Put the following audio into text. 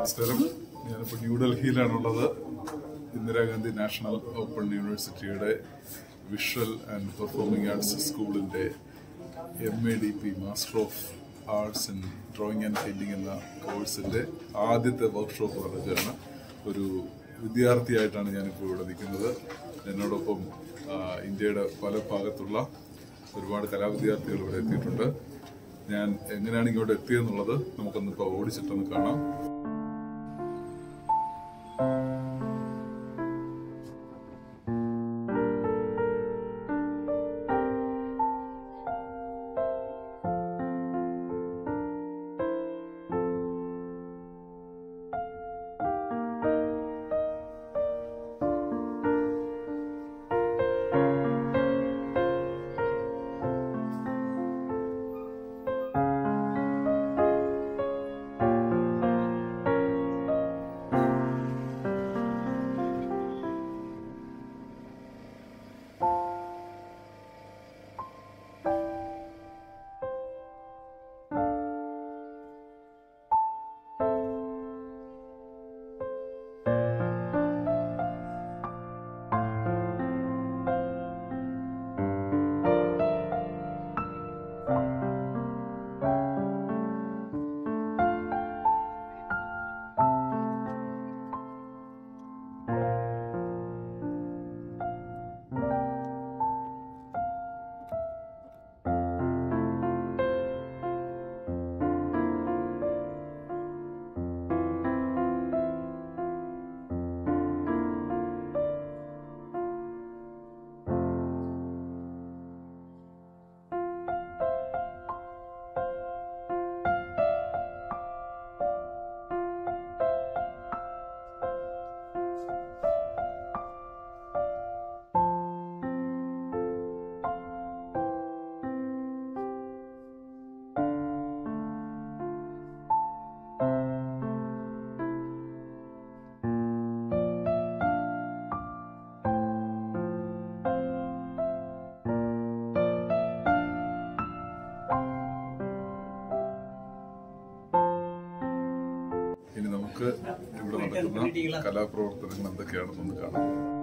നമസ്കാരം ഞാനിപ്പോൾ ന്യൂഡൽഹിയിലാണുള്ളത് ഇന്ദിരാഗാന്ധി നാഷണൽ ഓപ്പൺ യൂണിവേഴ്സിറ്റിയുടെ വിഷ്വൽ ആൻഡ് പെർഫോമിംഗ് ആർട്സ് സ്കൂളിന്റെ M A D P master of arts in drawing and painting എന്ന കോഴ്സിന്റെ ആദ്യത്തെ വർക്ക്ഷോപ്പ് നടക്കുകയാണ് ഒരു വിദ്യാർത്ഥിയായിട്ടാണ് ഞാനിപ്പോൾ ഇവിടെ നിൽക്കുന്നത് എന്നോടൊപ്പം ആ, ഇന്ത്യയുടെ പല ഭാഗത്തുള്ള ഒരുപാട് കലാവിദ്യാർത്ഥികൾ ഇവിടെ എത്തിയിട്ടുണ്ട് ഞാൻ എങ്ങനെയാണ് ഇങ്ങോട്ട് എത്തിയെന്നുള്ളത് നമുക്കൊന്ന് ഇപ്പോൾ ഓടിച്ചിട്ടൊന്ന് കാണാം ഇനി നമുക്ക് ഇവിടെ നടക്കുന്ന കലാപ്രവർത്തനങ്ങൾ എന്തൊക്കെയാണെന്നൊന്ന് കാണാം